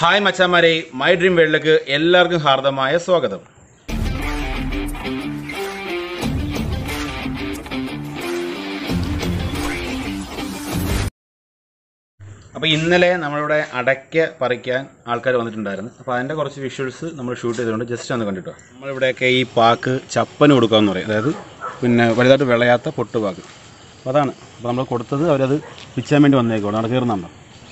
Hi മച്ചാമാരെ my dream വേൾഡിലേക്ക് എല്ലാവർക്കും ഹാർദമായ സ്വാഗതം അപ്പോൾ ഇന്നലെ നമ്മളിവിടെ അടയ്ക്ക പറിക്കാൻ ആൾക്കാർ വന്നിട്ടുണ്ടായിരുന്നു അപ്പോൾ അതിൻ്റെ കുറച്ച് വിഷ്വൽസ് നമ്മൾ ഷൂട്ട് ചെയ്തുകൊണ്ട് ജസ്റ്റ് ഒന്ന് കണ്ടിട്ടോ നമ്മളിവിടെയൊക്കെ ഈ പാക്ക് ചപ്പന് കൊടുക്കാമെന്ന് പറയും അതായത് പിന്നെ വലുതായിട്ട് വിളയാത്ത പൊട്ടുപാക്ക് അപ്പോൾ അതാണ് അപ്പോൾ നമ്മൾ കൊടുത്തത് അവരത് പിച്ചാൻ വേണ്ടി വന്നേക്കുവാണ് അവിടെ കയറുന്നുണ്ടോ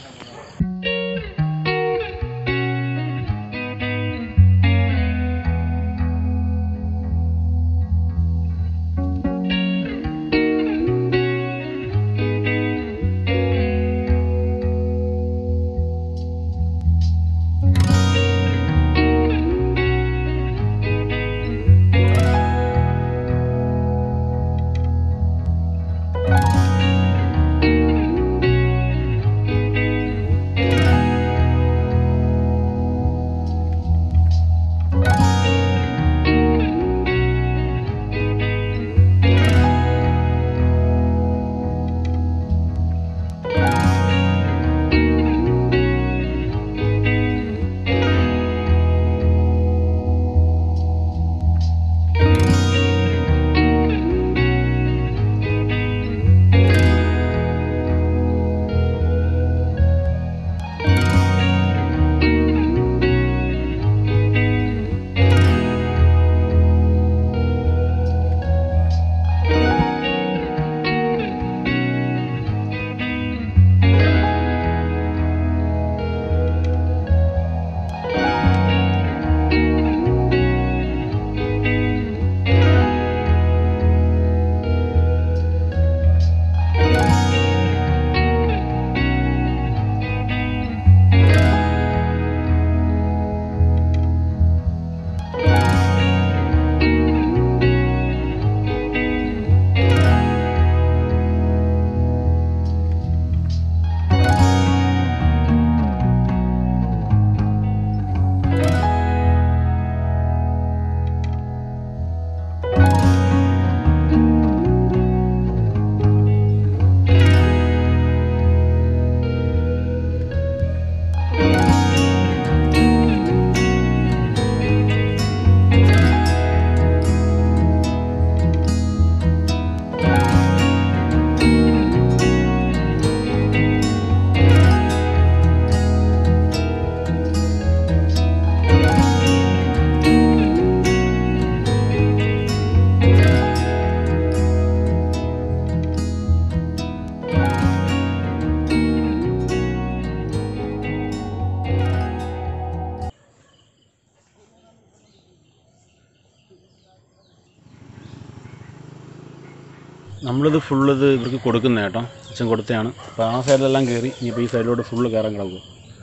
നമ്മളിത് ഫുള്ള് ഇത് ഇവർക്ക് കൊടുക്കുന്ന കേട്ടോ അച്ഛൻ കൊടുത്തതാണ് അപ്പോൾ ആ സൈഡിലെല്ലാം കയറി ഇനിയിപ്പോൾ ഈ സൈഡിലോട്ട് ഫുള്ള് കയറാൻ കിടക്കും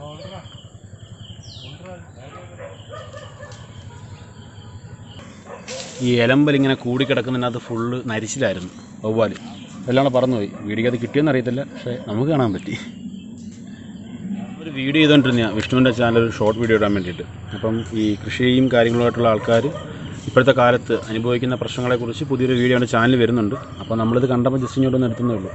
ഈ എലമ്പൽ ഇങ്ങനെ കൂടിക്കിടക്കുന്നതിനകത്ത് ഫുള്ള് നരിച്ചിലായിരുന്നു വവ്വാൽ എല്ലാം കൂടെ പറന്നുപോയി വീഡിയോ അത് കിട്ടിയെന്ന് അറിയത്തില്ല പക്ഷേ നമുക്ക് കാണാൻ പറ്റി ഒരു വീഡിയോ ചെയ്തുകൊണ്ടിരുന്ന വിഷ്ണുവിൻ്റെ ചാനൽ ഒരു ഷോർട്ട് വീഡിയോ ഇടാൻ വേണ്ടിയിട്ട് അപ്പം ഈ കൃഷിയും കാര്യങ്ങളുമായിട്ടുള്ള ആൾക്കാർ ഇപ്പോഴത്തെ കാലത്ത് അനുഭവിക്കുന്ന പ്രശ്നങ്ങളെക്കുറിച്ച് പുതിയൊരു വീഡിയോ എൻ്റെ ചാനൽ വരുന്നുണ്ട് അപ്പോൾ നമ്മളിത് കണ്ടപ്പോൾ ജസ്റ്റ് ഇങ്ങോട്ടൊന്ന് എടുത്തുന്നേ ഉള്ളൂ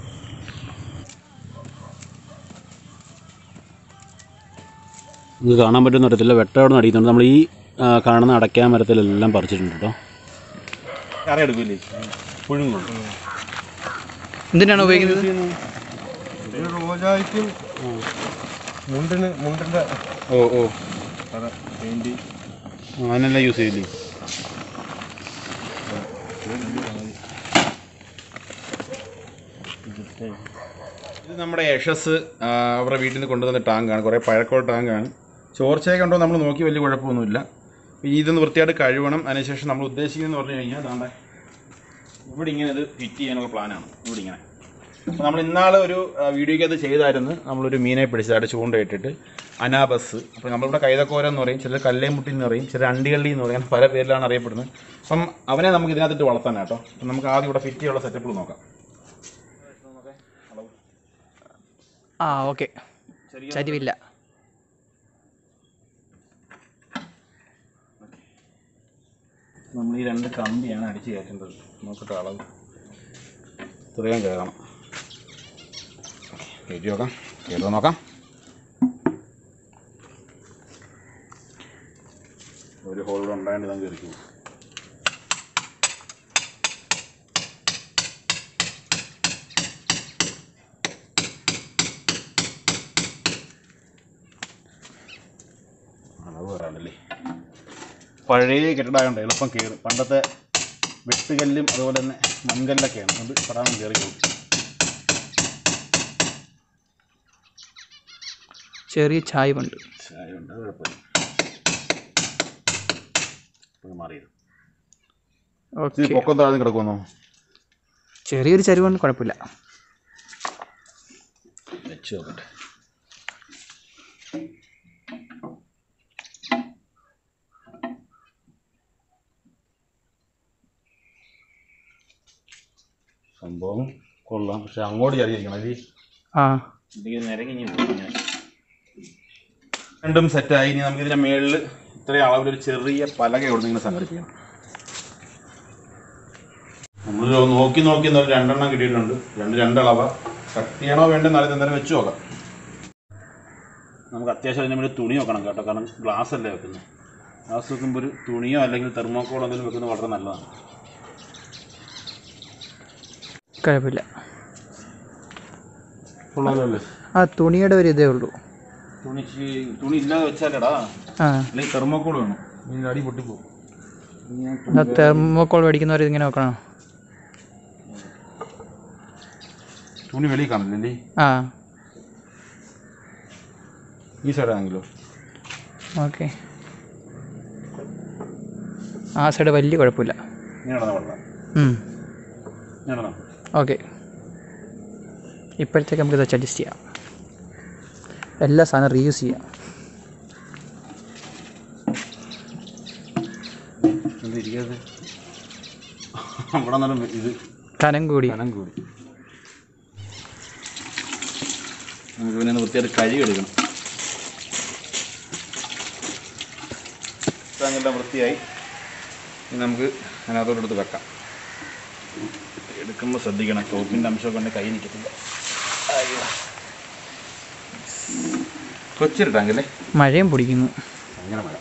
ഇത് കാണാൻ പറ്റുന്ന അറിയത്തില്ല വെട്ടോടെ അടിക്കുന്നുണ്ട് നമ്മൾ ഈ ആ, കാണുന്ന അടയ്ക്കാൻ മരത്തിലെല്ലാം പറിച്ചിട്ടുണ്ട് കേട്ടോ കറയെടുക്കില്ലേ പുഴുങ്ങും എന്തിനാണ് ഉപയോഗിക്കുന്നത് ഇത് റോജായ്ക്കും മുണ്ടിന് മുണ്ടിന്റെ ഓ ഓ കട വേണ്ടി അതിനെല്ലാം യൂസ് ചെയ്യില്ലേ ഇത് നമ്മുടെ യശസ് ആ, അവരുടെ വീട്ടിൽ നിന്ന് കൊണ്ടുവന്ന ടാങ്കാണ് കുറേ പഴക്കമുള്ള ടാങ്കാണ് ചോർച്ചയൊക്കെ ഉണ്ടോ നമ്മൾ നോക്കി വലിയ കുഴപ്പമൊന്നുമില്ല അപ്പോൾ ഇതൊന്ന് വൃത്തിയായിട്ട് കഴുകണം അതിനുശേഷം നമ്മൾ ഉദ്ദേശിക്കുന്നതെന്ന് പറഞ്ഞു കഴിഞ്ഞാൽ അതാണ്ട് ഇവിടെ ഇങ്ങനെ ഇത് ഫിറ്റ് ചെയ്യാനുള്ള പ്ലാനാണ് ഇവിടെ ഇങ്ങനെ അപ്പോൾ നമ്മൾ ഇന്നാളെ ഒരു ആ, വീഡിയോയ്ക്ക് അത് ചെയ്തായിരുന്നു നമ്മളൊരു മീനെ പിടിച്ചതായിട്ട് ചൂണ്ടയിട്ടിട്ട് അനാബസ് അപ്പോൾ നമ്മളിവിടെ കൈതക്കോര എന്ന് പറയും ചിലർ കല്ലേമുട്ടി എന്ന് പറയും ചിലർ അണ്ടികള്ളി എന്ന് പറയും അങ്ങനെ പല പേരിലാണ് അറിയപ്പെടുന്നത് അപ്പം അവനെ നമുക്ക് ഇതിനകത്തിട്ട് വളർത്താൻ കേട്ടോ അപ്പം നമുക്ക് ആദ്യം ഇവിടെ ഫിറ്റ് ചെയ്യാനുള്ള സെറ്റപ്പുകൾ നോക്കാം ആ ഓക്കെ ചരിവില്ല നമ്മൾ ഈ രണ്ട് കമ്പിയാണ് അടിച്ച് കയറ്റേണ്ടത് നോക്കട്ടെ അളവ് ഇത്രയും കയറണം കയറ്റി നോക്കാം കയറുമോ നോക്കാം ഹോൾ ഇവിടെ ഉണ്ടായത് ഇതങ്ങ് കയറിക്കും അളവ് പറയാനല്ലേ പഴയ കെട്ടിടമായതുകൊണ്ട് എളുപ്പം കയറും പണ്ടത്തെ വെട്ടുകല്ലും അതുപോലെ തന്നെ മൺകല്ലൊക്കെയാണ് അത് പെടാൻ കയറി പോകും ചെറിയ ചായവുണ്ട് ചായ ഉണ്ട് അത് കുഴപ്പമില്ല ഇപ്പൊ മാറിയത് ഓക്കെ ഇച്ചിരി പൊക്കം താഴ്ന്ന് കിടക്കുമെന്നോ ചെറിയൊരു ചരിവുണ്ട് കുഴപ്പമില്ല വെച്ച് നോക്കട്ടെ സംഭവം കൊള്ളാം പക്ഷെ അങ്ങോട്ട് ചരിയിരിക്കണം അല്ലേ ആ ഇതിങ്ങനെ നിരങ്ങി പോകും ഞാൻ രണ്ടും സെറ്റായി ഇനി നമുക്ക് ഇതിന്റെ മേളിൽ ഇത്രയും അളവിലൊരു ചെറിയ പലക കൊടുത്ത് ഇങ്ങനെ സംഘടിപ്പിക്കണം നമ്മൾ നോക്കി നോക്കി എന്നൊരു രണ്ടെണ്ണം കിട്ടിയിട്ടുണ്ട് രണ്ട് രണ്ടളവ കട്ട് ചെയ്യണോ വേണ്ടെന്ന് അറിയാൻ എന്തായാലും വെച്ച് നോക്കാം നമുക്ക് അത്യാവശ്യം അതിന് വേണ്ടി തുണി വെക്കണം കേട്ടോ കാരണം ഗ്ലാസ് അല്ലേ വെക്കുന്നത് ഗ്ലാസ് വെക്കുമ്പോൾ ഒരു തുണിയോ അല്ലെങ്കിൽ തെർമോക്കോളോ എന്തെങ്കിലും വെക്കുന്നത് വളരെ നല്ലതാണ് കുഴപ്പമില്ല കൊള്ളാമല്ലോ ആ തുണിയുടെ ഒരു ഇതേ ഉള്ളൂ തുണി തുണി ഇല്ലാതെ വെച്ചാലടാ ആ അല്ലെങ്കിൽ തെർമോക്കോൾ വേണം ഇതിൻ്റെ അടി പൊട്ടിപ്പോകും എന്നാ തെർമോക്കോൾ മേടിക്കുന്നവർ ഇങ്ങനെ നോക്കണം തുണി വെളിയിൽ കാണില്ലേ ആ ഈ സൈഡാണെങ്കിലോ ഓക്കെ ആ സൈഡ് വലിയ കുഴപ്പമില്ല ഇങ്ങനെ നടന്ന വെള്ളം ഉം. ഇങ്ങനെ നടന്നോ? ഓക്കെ ഇപ്പോഴത്തേക്ക് നമുക്ക് ഇത് അഡ്ജസ്റ്റ് ചെയ്യാം എല്ലാ സാധനവും റീയൂസ് ചെയ്യാം എന്താ ഇരിക്കാതെ അവിടെ നിന്നും ഇത് കനം കൂടി കനം കൂടി നമുക്ക് പിന്നെ ഒന്ന് വൃത്തിയായിട്ട് കഴുകി എടുക്കണം ഇതെല്ലാം വൃത്തിയായി ഇനി നമുക്ക് അതിനകത്തോട്ട് എടുത്ത് വെക്കാം എടുക്കുമ്പോൾ ശ്രദ്ധിക്കണം ടോപ്പിൻ്റെ അംശമൊക്കെ കൊണ്ട് കൈ നിൽക്കത്തില്ല അയ്യോ. കൊച്ചൊരു ടാങ്കല്ലേ മഴയും പൊടിക്കുന്നു ഭയങ്കര മഴ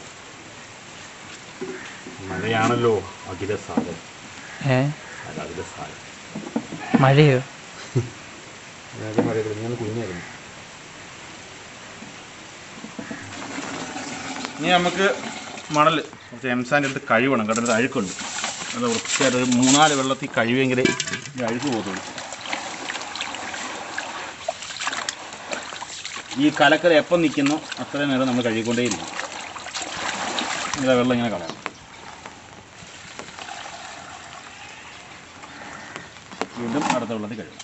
മഴയാണല്ലോ അതിലെ സാധനം ഏ അല്ല അതിലെ സാധനം മഴയോ അതായത് മഴ ഞാൻ കുഞ്ഞായിരുന്നു ഇനി നമുക്ക് മണൽ കുറച്ച് എംസാൻ്റെ അടുത്ത് കഴിവണം കേട്ടോ ഒരു അഴുക്കുണ്ട് അത് വൃത്തിയായിട്ട് ഒരു മൂന്നാല് വെള്ളത്തിൽ കഴിവെങ്കിലേ ഈ അഴുക്ക് പോകത്തുള്ളൂ ഈ കലക്കൽ എപ്പം നിൽക്കുന്നോ അത്രയും നേരം നമ്മൾ കഴുകിക്കൊണ്ടേയിരിക്കും ഇങ്ങനെ വെള്ളം ഇങ്ങനെ കളയണം വീണ്ടും അടുത്ത വെള്ളത്തിൽ കഴുകണം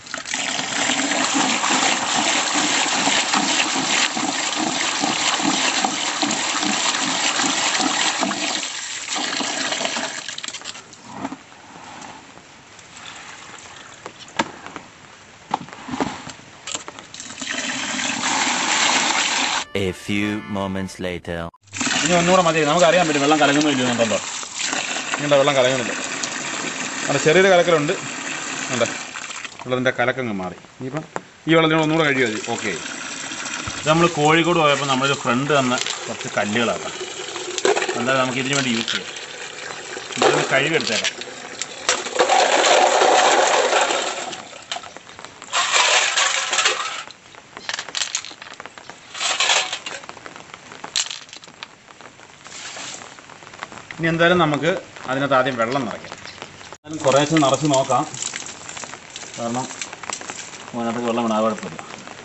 A few moments later. ഇനി ഒന്നുകൂടെ മതി നമുക്ക് അറിയാൻ പറ്റും വെള്ളം കലങ്ങുന്നില്ല എന്നുണ്ടല്ലോ ഇങ്ങനത്തെ വെള്ളം കലങ്ങുന്നില്ല അവിടെ ചെറിയൊരു കലക്കലുണ്ട് ഉണ്ട് വെള്ളത്തിൻ്റെ കലക്കങ്ങ് മാറി ഇനിയിപ്പം ഈ വെള്ളത്തിന് ഒന്നുകൂടെ കഴിയുമോ മതി ഓക്കെ ഇത് നമ്മൾ കോഴിക്കോട് പോയപ്പോൾ നമ്മളൊരു ഫ്രണ്ട് തന്ന കുറച്ച് കല്ലുകളാക്കാം എന്തായാലും നമുക്ക് ഇതിന് വേണ്ടി യൂസ് ചെയ്യാം ഇതൊന്ന് കഴുകിയെടുത്തേക്കാം ഇനി എന്തായാലും നമുക്ക് അതിനകത്ത് ആദ്യം വെള്ളം നിറയ്ക്കാം എന്തായാലും കുറേശ്ശെ നിറച്ച് നോക്കാം കാരണം അതിനകത്ത് വെള്ളം വിടാൻ കുഴപ്പമില്ല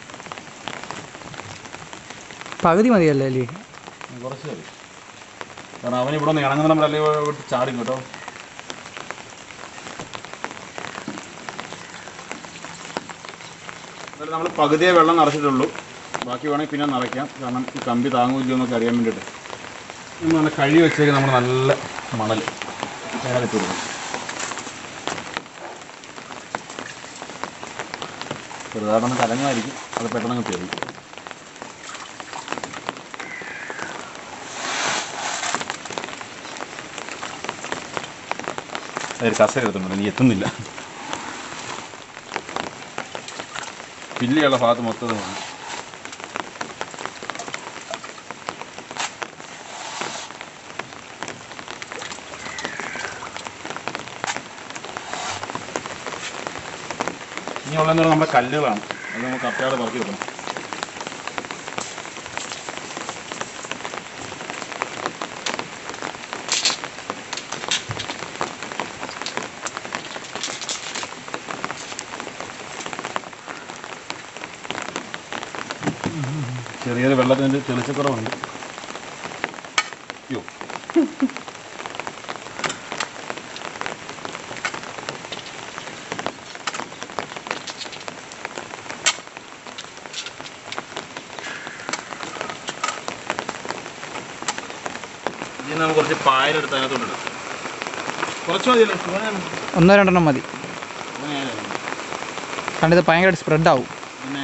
പകുതി മതിയല്ലേ അല്ലേ കുറച്ച് മതി കാരണം അവൻ ഇവിടെ നിന്ന് ഇണങ്ങുന്ന നമ്മളല്ലേ വിട്ട് ചാടും കേട്ടോ എന്തായാലും നമ്മൾ പകുതിയെ വെള്ളം നിറച്ചിട്ടുള്ളൂ ബാക്കി വേണമെങ്കിൽ പിന്നെ നിറയ്ക്കാം കാരണം ഈ കമ്പി താങ്ങൂല്ലോ എന്നൊക്കെ അറിയാൻ വേണ്ടിയിട്ട് ഇന്ന് നല്ല കഴി വെച്ചേക്ക് നമ്മൾ നല്ല മണൽ മേലിട്ട് കൊടുക്കും ചെറുതായിട്ടൊന്ന് കലങ്ങായിരിക്കും അത് പെട്ടെന്ന് തീർന്നു അതൊരു കസര എടുത്തുണ്ട് നീ എത്തുന്നില്ല പില്ലിയുള്ള ഭാഗത്ത് മൊത്തം ഇത് വേണം ഇനിയുള്ളതെന്ന് പറഞ്ഞാൽ നമ്മുടെ കല്ലുകളാണ് അത് നമുക്ക് കറക്റ്റായിട്ട് പറക്കി വെക്കണം ചെറിയൊരു വെള്ളത്തിൻ്റെ തെളിച്ചക്കുറവുണ്ട് അയ്യോ ഇനി നമുക്ക് കുറച്ച് പായലെടുത്ത് അതിനകത്തോട്ട് കുറച്ച് മതിയല്ലോ ഇങ്ങനെ ഒന്നോ രണ്ടെണ്ണം മതി ഇങ്ങനെ ആയാലും മതി. കാരണം ഇത് ഭയങ്കരമായിട്ട് സ്പ്രെഡ് ആവും പിന്നെ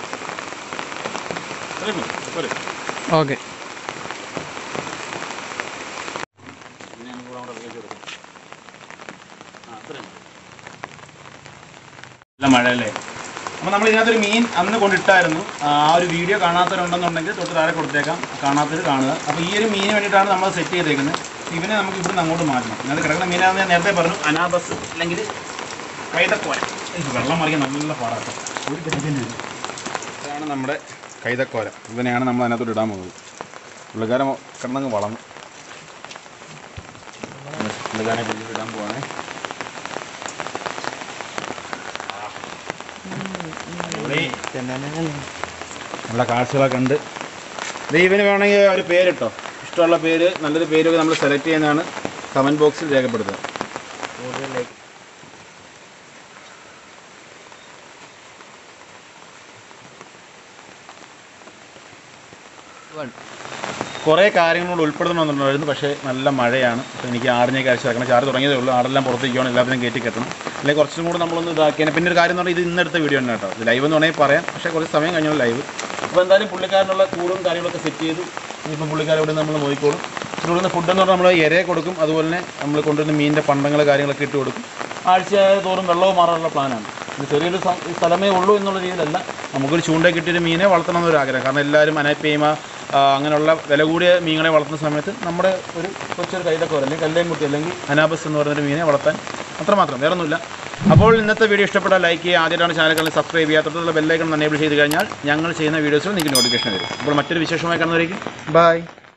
ഇത്രയും മതി. പോരെ? ഓക്കെ ഇനി നമുക്ക് കൂടെ അങ്ങോട്ട് ഇറക്കി കൊടുക്കാം. ആ, അത്രയും മതി. നല്ല മഴയല്ലേ അപ്പോൾ നമ്മൾ ഇതിനകത്തൊരു മീൻ അന്ന് കൊണ്ടിട്ടായിരുന്നു ആ ഒരു വീഡിയോ കാണാത്തവരുണ്ടെന്നുണ്ടെങ്കിൽ തൊട്ട് താഴെ കൊടുത്തേക്കാം കാണാത്തവർ കാണുക അപ്പോൾ ഈ ഒരു മീനിന് വേണ്ടിയിട്ടാണ് നമ്മൾ സെറ്റ് ചെയ്തേക്കുന്നത് ഇവനെ നമുക്ക് ഇവിടുന്ന് അങ്ങോട്ട് മാറ്റണം ഇതിനകത്ത് കിടക്കുന്ന മീനാണെന്ന് ഞാൻ നേരത്തെ പറഞ്ഞു അനാബസ് അല്ലെങ്കിൽ കൈതക്കോര ഇത് വെള്ളം മറിയാൻ നല്ല പാടാട്ടോ ഒരു സെക്കൻഡ് ഇതാണ് നമ്മുടെ കൈതക്കോര ഇവനെയാണ് നമ്മൾ അതിനകത്തോട്ട് ഇടാൻ പോകുന്നത് പുള്ളിക്കാരൻ കിടന്നങ്ങ് വളർന്നു പുള്ളിക്കാരനെ പിടിച്ചിട്ട് ഇടാൻ പോവാണേ അടിപൊളി. നല്ല കാഴ്ചകളൊക്കെ ഉണ്ട് ദൈവന് വേണമെങ്കിൽ ഒരു പേരിട്ടോ ഇഷ്ടമുള്ള പേര് നല്ലൊരു പേരൊക്കെ നമ്മൾ സെലക്ട് ചെയ്യുന്നതാണ് കമൻറ്റ് ബോക്സിൽ രേഖപ്പെടുത്തുക കുറേ കാര്യങ്ങളോട് ഉൾപ്പെടുത്തണമെന്നുണ്ടായിരുന്നു പക്ഷേ നല്ല മഴയാണ് അപ്പോൾ എനിക്ക് ആടിനേക്ക് അഴിച്ച് വെക്കണം ചാറ് തുടങ്ങിയതേ ഉള്ളൂ ആടെല്ലാം പുറത്തേക്കാണ് എല്ലാത്തിനും കയറ്റി കെട്ടണം അല്ലെങ്കിൽ കുറച്ചും കൂടെ നമ്മളൊന്ന് ഇതാക്കിയാൽ പിന്നെ ഒരു കാര്യം എന്ന് പറഞ്ഞാൽ ഇത് ഇന്നെടുത്ത വീഡിയോ ആണ് കേട്ടോ ഇത് ലൈവ് എന്ന് വേണമെങ്കിൽ പറയാം പക്ഷേ കുറച്ച് സമയം കഴിഞ്ഞാൽ ലൈവ് അപ്പോൾ എന്തായാലും പുള്ളിക്കാരനുള്ള കൂടും കാര്യങ്ങളൊക്കെ സെറ്റ് ചെയ്തു ഇനിയിപ്പം പുള്ളിക്കാരോട് നമ്മൾ നോക്കിക്കോളും പിന്നെ കൊടുക്കുന്ന ഫുഡ് എന്ന് പറഞ്ഞാൽ നമ്മൾ ഇരയെ കൊടുക്കും അതുപോലെ തന്നെ നമ്മൾ കൊണ്ടുവരുന്ന മീനിൻ്റെ പണ്ടങ്ങൾ കാര്യങ്ങളൊക്കെ ഇട്ട് കൊടുക്കും ആഴ്ച തോറും വെള്ളവും മാറാനുള്ള പ്ലാനാണ് ഇത് ചെറിയൊരു സം- സ്ഥലമേ ഉള്ളൂ എന്നുള്ള രീതിയിലല്ല നമുക്കൊരു ചൂണ്ട കിട്ടിയൊരു മീനെ വളർത്തണം എന്നൊരു ആഗ്രഹം കാരണം എല്ലാവരും അനപ്പേമ അങ്ങനെയുള്ള വില കൂടിയ മീനുകളെ വളർത്തുന്ന സമയത്ത് നമ്മുടെ ഒരു കൊച്ചൊരു കൈതക്കോര അല്ലെങ്കിൽ കല്ലേം കുട്ടി അല്ലെങ്കിൽ അനാബസ് എന്ന് പറയുന്നൊരു മീനെ വളർത്താൻ അത്രമാത്രം വേറെ ഒന്നുമില്ല അപ്പോൾ ഇന്നത്തെ വീഡിയോ ഇഷ്ടപ്പെട്ടാൽ ലൈക്ക് ചെയ്യുക ആദ്യമായിട്ടാണ് ചാനൽ സബ്സ്ക്രൈബ് ചെയ്യുക തൊട്ടുള്ള ബെല്ലൈക്കൺ എനേബിൾ ചെയ്ത് കഴിഞ്ഞാൽ ഞങ്ങൾ ചെയ്യുന്ന വീഡിയോസിൽ നിങ്ങൾക്ക് നോട്ടിഫിക്കേഷൻ വരും അപ്പോൾ മറ്റൊരു വിശേഷമായി കാണുന്നവരേക്കും ബൈ